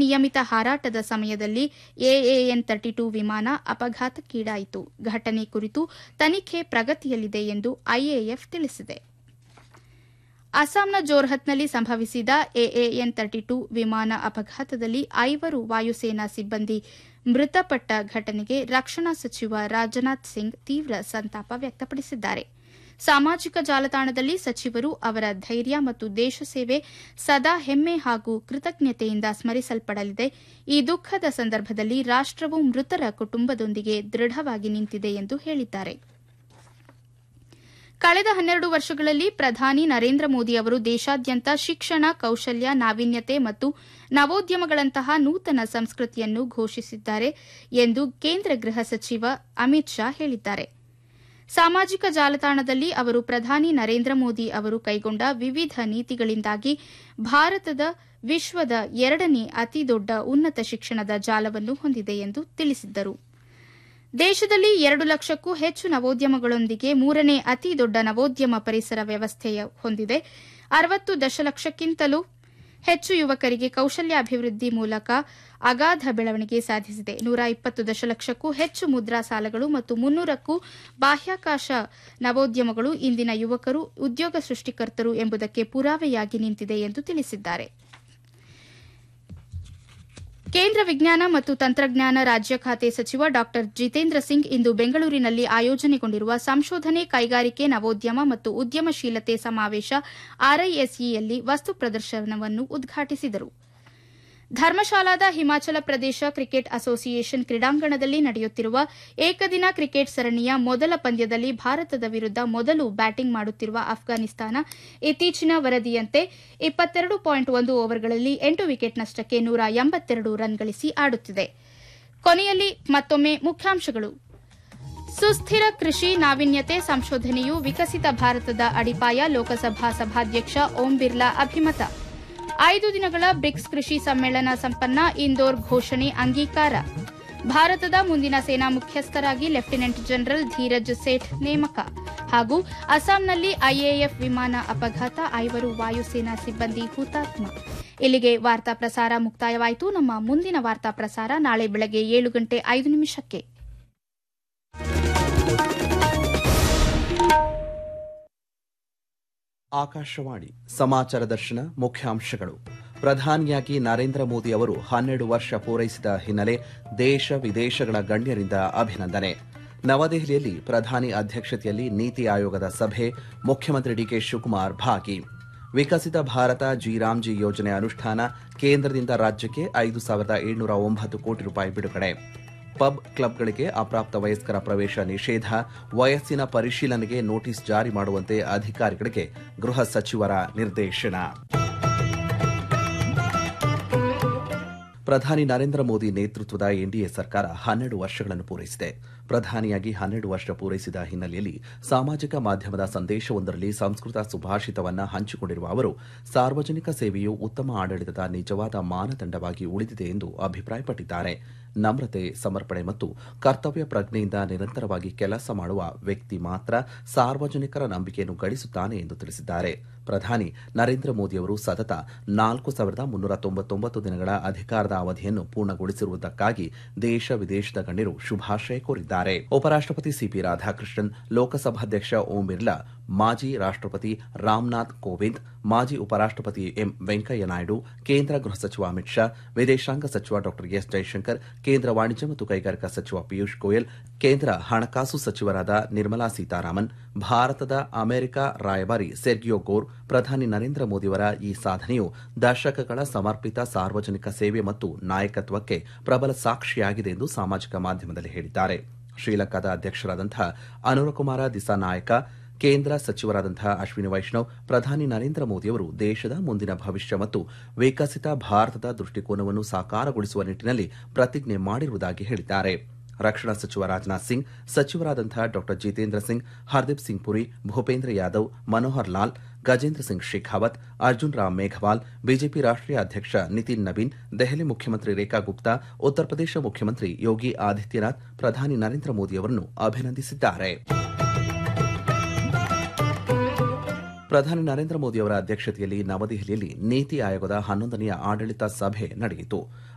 ನಿಯಮಿತ ಹಾರಾಟದ ಸಮಯದಲ್ಲಿ ಎಎಎನ್ ತರ್ಟಿ ಟೂ ವಿಮಾನ ಅಪಘಾತಕ್ಕೀಡಾಯಿತು ಘಟನೆ ಕುರಿತು ತನಿಖೆ ಪ್ರಗತಿಯಲ್ಲಿದೆ ಎಂದು ಐಎಎಫ್ ತಿಳಿಸಿದೆ ಅಸ್ಸಾಂನ ಜೋರ್ಹತ್ನಲ್ಲಿ ಸಂಭವಿಸಿದ ಎಎಎನ್ ತರ್ಟಿ ಟೂ ವಿಮಾನ ಅಪಘಾತದಲ್ಲಿ ಐವರು ವಾಯುಸೇನಾ ಸಿಬ್ಬಂದಿ ಮೃತಪಟ್ಟ ಘಟನೆಗೆ ರಕ್ಷಣಾ ಸಚಿವ ರಾಜನಾಥ್ ಸಿಂಗ್ ತೀವ್ರ ಸಂತಾಪ ವ್ಯಕ್ತಪಡಿಸಿದ್ದಾರೆ ಸಾಮಾಜಿಕ ಜಾಲತಾಣದಲ್ಲಿ ಸಚಿವರು ಅವರ ಧೈರ್ಯ ಮತ್ತು ದೇಶ ಸೇವೆ ಸದಾ ಹೆಮ್ಮೆ ಹಾಗೂ ಕೃತಜ್ಞತೆಯಿಂದ ಸ್ಮರಿಸಲ್ಪಡಲಿದೆ ಈ ದುಃಖದ ಸಂದರ್ಭದಲ್ಲಿ ರಾಷ್ಟವು ಮೃತರ ಕುಟುಂಬದೊಂದಿಗೆ ದೃಢವಾಗಿ ನಿಂತಿದೆ ಎಂದು ಹೇಳಿದ್ದಾರೆ ಕಳೆದ ಹನ್ನೆರಡು ವರ್ಷಗಳಲ್ಲಿ ಪ್ರಧಾನಿ ನರೇಂದ್ರ ಮೋದಿ ಅವರು ದೇಶಾದ್ಯಂತ ಶಿಕ್ಷಣ ಕೌಶಲ್ಯ ನಾವೀನ್ಯತೆ ಮತ್ತು ನವೋದ್ಯಮಗಳಂತಹ ನೂತನ ಸಂಸ್ಕೃತಿಯನ್ನು ಘೋಷಿಸಿದ್ದಾರೆ ಎಂದು ಕೇಂದ್ರ ಗೃಹ ಸಚಿವ ಅಮಿತ್ ಶಾ ಹೇಳಿದ್ದಾರೆ ಸಾಮಾಜಿಕ ಜಾಲತಾಣದಲ್ಲಿ ಅವರು ಪ್ರಧಾನಿ ನರೇಂದ್ರ ಮೋದಿ ಅವರು ಕೈಗೊಂಡ ವಿವಿಧ ನೀತಿಗಳಿಂದಾಗಿ ಭಾರತದ ವಿಶ್ವದ ಎರಡನೇ ಅತಿದೊಡ್ಡ ಉನ್ನತ ಶಿಕ್ಷಣದ ಜಾಲವನ್ನು ಹೊಂದಿದೆ ಎಂದು ತಿಳಿಸಿದ್ದರು ದೇಶದಲ್ಲಿ ಎರಡು ಲಕ್ಷಕ್ಕೂ ಹೆಚ್ಚು ನವೋದ್ಯಮಗಳೊಂದಿಗೆ ಮೂರನೇ ಅತಿ ದೊಡ್ಡ ನವೋದ್ಯಮ ಪರಿಸರ ವ್ಯವಸ್ಥೆ ಹೊಂದಿದೆ ಅರವತ್ತು ದಶಲಕ್ಷಕ್ಕಿಂತಲೂ ಹೆಚ್ಚು ಯುವಕರಿಗೆ ಕೌಶಲ್ಯಾಭಿವೃದ್ಧಿ ಮೂಲಕ ಅಗಾಧ ಬೆಳವಣಿಗೆ ಸಾಧಿಸಿದೆ ನೂರ ಇಪ್ಪತ್ತು ದಶಲಕ್ಷಕ್ಕೂ ಹೆಚ್ಚು ಮುದ್ರಾ ಸಾಲಗಳು ಮತ್ತು ಮುನ್ನೂರಕ್ಕೂ ಬಾಹ್ಯಾಕಾಶ ನವೋದ್ಯಮಗಳು ಇಂದಿನ ಯುವಕರು ಉದ್ಯೋಗ ಸೃಷ್ಟಿಕರ್ತರು ಎಂಬುದಕ್ಕೆ ಪುರಾವೆಯಾಗಿ ನಿಂತಿದೆ ಎಂದು ತಿಳಿಸಿದ್ದಾರೆ ಕೇಂದ್ರ ವಿಜ್ಞಾನ ಮತ್ತು ತಂತ್ರಜ್ಞಾನ ರಾಜ್ಯ ಖಾತೆ ಸಚಿವ ಡಾ ಜಿತೇಂದ್ರ ಸಿಂಗ್ ಇಂದು ಬೆಂಗಳೂರಿನಲ್ಲಿ ಆಯೋಜನೆಗೊಂಡಿರುವ ಸಂಶೋಧನೆ ಕೈಗಾರಿಕೆ ನವೋದ್ಯಮ ಮತ್ತು ಉದ್ಯಮಶೀಲತೆ ಸಮಾವೇಶ ಆರ್ಐಎಸ್ಇಯಲ್ಲಿ ವಸ್ತು ಪ್ರದರ್ಶನವನ್ನು ಉದ್ಘಾಟಿಸಿದರು ಧರ್ಮಶಾಲಾದ ಹಿಮಾಚಲ ಪ್ರದೇಶ ಕ್ರಿಕೆಟ್ ಅಸೋಸಿಯೇಷನ್ ಕ್ರೀಡಾಂಗಣದಲ್ಲಿ ನಡೆಯುತ್ತಿರುವ ಏಕದಿನ ಕ್ರಿಕೆಟ್ ಸರಣಿಯ ಮೊದಲ ಪಂದ್ಯದಲ್ಲಿ ಭಾರತದ ವಿರುದ್ದ ಮೊದಲು ಬ್ಯಾಟಿಂಗ್ ಮಾಡುತ್ತಿರುವ ಅಫ್ಘಾನಿಸ್ತಾನ ಇತ್ತೀಚಿನ ವರದಿಯಂತೆ ಇಪ್ಪತ್ತೆರಡು ಪಾಯಿಂಟ್ ಒಂದು ಓವರ್ಗಳಲ್ಲಿ ಎಂಟು ವಿಕೆಟ್ ನಷ್ಟಕ್ಕೆ ನೂರ ಎಂಬತ್ತೆರಡು ರನ್ ಗಳಿಸಿ ಆಡುತ್ತಿದೆ ಕೊನೆಯಲ್ಲಿ ಮತ್ತೊಮ್ಮೆ ಮುಖ್ಯಾಂಶಗಳು ಸುಸ್ಥಿರ ಕೃಷಿ ನಾವೀನ್ಯತೆ ಸಂಶೋಧನೆಯು ವಿಕಸಿತ ಭಾರತದ ಅಡಿಪಾಯ ಲೋಕಸಭಾ ಸಭಾಧ್ಯಕ್ಷ ಓಂ ಬಿರ್ಲಾ ಅಭಿಮತ ಐದು ದಿನಗಳ ಬ್ರಿಕ್ಸ್ ಕೃಷಿ ಸಮ್ಮೇಳನ ಸಂಪನ್ನ ಇಂದೋರ್ ಘೋಷಣೆ ಅಂಗೀಕಾರ ಭಾರತದ ಮುಂದಿನ ಸೇನಾ ಮುಖ್ಯಸ್ಥರಾಗಿ ಲೆಫ್ಟಿನೆಂಟ್ ಜನರಲ್ ಧೀರಜ್ ಸೇಠ್ ನೇಮಕ ಹಾಗೂ ಅಸ್ಸಾಂನಲ್ಲಿ ಐಎಎಫ್ ವಿಮಾನ ಅಪಘಾತ ಐವರು ವಾಯುಸೇನಾ ಸಿಬ್ಬಂದಿ ಹುತಾತ್ಮ ಇಲ್ಲಿಗೆ ವಾರ್ತಾ ಪ್ರಸಾರ ಮುಕ್ತಾಯವಾಯಿತು ನಮ್ಮ ಮುಂದಿನ ವಾರ್ತಾ ಪ್ರಸಾರ ನಾಳೆ ಬೆಳಗ್ಗೆ ಏಳು ಗಂಟೆ ಐದು ನಿಮಿಷಕ್ಕೆ ಆಕಾಶವಾಣಿ ಸಮಾಚಾರ ದರ್ಶನ ಮುಖ್ಯಾಂಶಗಳು ಪ್ರಧಾನಿಯಾಗಿ ನರೇಂದ್ರ ಮೋದಿ ಅವರು ಹನ್ನೆರಡು ವರ್ಷ ಪೂರೈಸಿದ ಹಿನ್ನೆಲೆ ದೇಶ ವಿದೇಶಗಳ ಗಣ್ಯರಿಂದ ಅಭಿನಂದನೆ ನವದೆಹಲಿಯಲ್ಲಿ ಪ್ರಧಾನಿ ಅಧ್ಯಕ್ಷತೆಯಲ್ಲಿ ನೀತಿ ಆಯೋಗದ ಸಭೆ ಮುಖ್ಯಮಂತ್ರಿ ಡಿಕೆ ಶಿವಕುಮಾರ್ ಭಾಗಿ ವಿಕಸಿತ ಭಾರತ ಜಿ ರಾಮ್ಜಿ ಯೋಜನೆ ಅನುಷ್ಠಾನ ಕೇಂದ್ರದಿಂದ ರಾಜ್ಯಕ್ಕೆ ಐದು ಸಾವಿರದ ಏಳ್ನೂರ ಒಂಬತ್ತು ಕೋಟಿ ರೂಪಾಯಿ ಬಿಡುಗಡೆ ಪಬ್ ಕ್ಲಬ್ಗಳಿಗೆ ಅಪ್ರಾಪ್ತ ವಯಸ್ಕರ ಪ್ರವೇಶ ನಿಷೇಧ ವಯಸ್ಸಿನ ಪರಿಶೀಲನೆಗೆ ನೋಟಿಸ್ ಜಾರಿ ಮಾಡುವಂತೆ ಅಧಿಕಾರಿಗಳಿಗೆ ಗೃಹ ಸಚಿವರ ನಿರ್ದೇಶನ ಪ್ರಧಾನಿ ನರೇಂದ್ರ ಮೋದಿ ನೇತೃತ್ವದ ಎನ್ಡಿಎ ಸರ್ಕಾರ ಹನ್ನೆರಡು ವರ್ಷಗಳನ್ನು ಪೂರೈಸಿದೆ ಪ್ರಧಾನಿಯಾಗಿ ಹನ್ನೆರಡು ವರ್ಷ ಪೂರೈಸಿದ ಹಿನ್ನೆಲೆಯಲ್ಲಿ ಸಾಮಾಜಿಕ ಮಾಧ್ಯಮದ ಸಂದೇಶವೊಂದರಲ್ಲಿ ಸಂಸ್ಕೃತ ಸುಭಾಷಿತವನ್ನ ಹಂಚಿಕೊಂಡಿರುವ ಅವರು ಸಾರ್ವಜನಿಕ ಸೇವೆಯು ಉತ್ತಮ ಆಡಳಿತದ ನಿಜವಾದ ಮಾನದಂಡವಾಗಿ ಉಳಿದಿದೆ ಎಂದು ಅಭಿಪ್ರಾಯಪಟ್ಟಿದ್ದಾರೆ ನಮ್ರತೆ ಸಮರ್ಪಣೆ ಮತ್ತು ಕರ್ತವ್ಯ ಪ್ರಜ್ಞೆಯಿಂದ ನಿರಂತರವಾಗಿ ಕೆಲಸ ಮಾಡುವ ವ್ಯಕ್ತಿ ಮಾತ್ರ ಸಾರ್ವಜನಿಕರ ನಂಬಿಕೆಯನ್ನು ಗಳಿಸುತ್ತಾನೆ ಎಂದು ತಿಳಿಸಿದ್ದಾರೆ ಪ್ರಧಾನಿ ನರೇಂದ್ರ ಮೋದಿಯವರು ಸತತ ನಾಲ್ಕು ಸಾವಿರದ ಮುನ್ನೂರ ತೊಂಬತ್ತೊಂಬತ್ತು ದಿನಗಳ ಅಧಿಕಾರದ ಅವಧಿಯನ್ನು ಪೂರ್ಣಗೊಳಿಸಿರುವುದಕ್ಕಾಗಿ ದೇಶ ವಿದೇಶದ ಗಣ್ಯರು ಶುಭಾಶಯ ಕೋರಿದ್ದಾರೆ ಉಪರಾಷ್ಟಪತಿ ಸಿಪಿ ರಾಧಾಕೃಷ್ಣನ್ ಲೋಕಸಭಾಧ್ಯಕ್ಷ ಓಂ ಬಿರ್ಲಾ ಮಾಜಿ ರಾಷ್ಟಪತಿ ರಾಮನಾಥ್ ಕೋವಿಂದ್ ಮಾಜಿ ಉಪರಾಷ್ಟಪತಿ ಎಂ ವೆಂಕಯ್ಯನಾಯ್ಡು ಕೇಂದ್ರ ಗೃಹ ಸಚಿವ ಅಮಿತ್ ಶಾ ವಿದೇಶಾಂಗ ಸಚಿವ ಡಾ ಎಸ್ ಜೈಶಂಕರ್ ಕೇಂದ್ರ ವಾಣಿಜ್ಯ ಮತ್ತು ಕೈಗಾರಿಕಾ ಸಚಿವ ಪಿಯೂಷ್ ಗೋಯಲ್ ಕೇಂದ್ರ ಹಣಕಾಸು ಸಚಿವರಾದ ನಿರ್ಮಲಾ ಸೀತಾರಾಮನ್ ಭಾರತದ ಅಮೆರಿಕ ರಾಯಭಾರಿ ಸೆರ್ಗಿಯೋ ಗೋರ್ ಪ್ರಧಾನಿ ನರೇಂದ್ರ ಮೋದಿಯವರ ಈ ಸಾಧನೆಯು ದಶಕಗಳ ಸಮರ್ಪಿತ ಸಾರ್ವಜನಿಕ ಸೇವೆ ಮತ್ತು ನಾಯಕತ್ವಕ್ಕೆ ಪ್ರಬಲ ಸಾಕ್ಷಿಯಾಗಿದೆ ಎಂದು ಸಾಮಾಜಿಕ ಮಾಧ್ಯಮದಲ್ಲಿ ಹೇಳಿದ್ದಾರೆ ಶ್ರೀಲಂಕಾದ ಅಧ್ಯಕ್ಷರಾದಂತಹ ಅನುರಕುಮಾರ ದಿಸಾನಾಯಕ ಕೇಂದ್ರ ಸಚಿವರಾದಂತಹ ಅಶ್ವಿನಿ ವೈಷ್ಣವ್ ಪ್ರಧಾನಿ ನರೇಂದ್ರ ಮೋದಿಯವರು ದೇಶದ ಮುಂದಿನ ಭವಿಷ್ಯ ಮತ್ತು ವಿಕಸಿತ ಭಾರತದ ದೃಷ್ಟಿಕೋನವನ್ನು ಸಾಕಾರಗೊಳಿಸುವ ನಿಟ್ಟಿನಲ್ಲಿ ಪ್ರತಿಜ್ಞೆ ಮಾಡಿರುವುದಾಗಿ ಹೇಳಿದ್ದಾರೆ ರಕ್ಷಣಾ ಸಚಿವ ರಾಜನಾಥ್ ಸಿಂಗ್ ಸಚಿವರಾದಂತಹ ಡಾ ಜಿತೇಂದ್ರ ಸಿಂಗ್ ಹರ್ದೀಪ್ ಸಿಂಗ್ ಪುರಿ ಭೂಪೇಂದ್ರ ಯಾದವ್ ಮನೋಹರ್ ಲಾಲ್ ಗಜೇಂದ್ರ ಸಿಂಗ್ ಶೇಖಾವತ್ ಅರ್ಜುನ್ ರಾಮ್ ಮೇಘವಾಲ್ ಬಿಜೆಪಿ ರಾಷ್ಟೀಯ ಅಧ್ಯಕ್ಷ ನಿತಿನ್ ನಬೀನ್ ದೆಹಲಿ ಮುಖ್ಯಮಂತ್ರಿ ರೇಖಾ ಗುಪ್ತಾ ಉತ್ತರ ಪ್ರದೇಶ ಮುಖ್ಯಮಂತ್ರಿ ಯೋಗಿ ಆದಿತ್ಯನಾಥ್ ಪ್ರಧಾನಿ ನರೇಂದ್ರ ಮೋದಿಯವರನ್ನು ಅಭಿನಂದಿಸಿದ್ದಾರೆ ಪ್ರಧಾನಿ ನರೇಂದ್ರ ಮೋದಿಯವರ ಅಧ್ಯಕ್ಷತೆಯಲ್ಲಿ ನವದೆಹಲಿಯಲ್ಲಿ ನೀತಿ ಆಯೋಗದ ಹನ್ನೊಂದನೆಯ ಆಡಳಿತ ಸಭೆ ನಡೆಯಿತು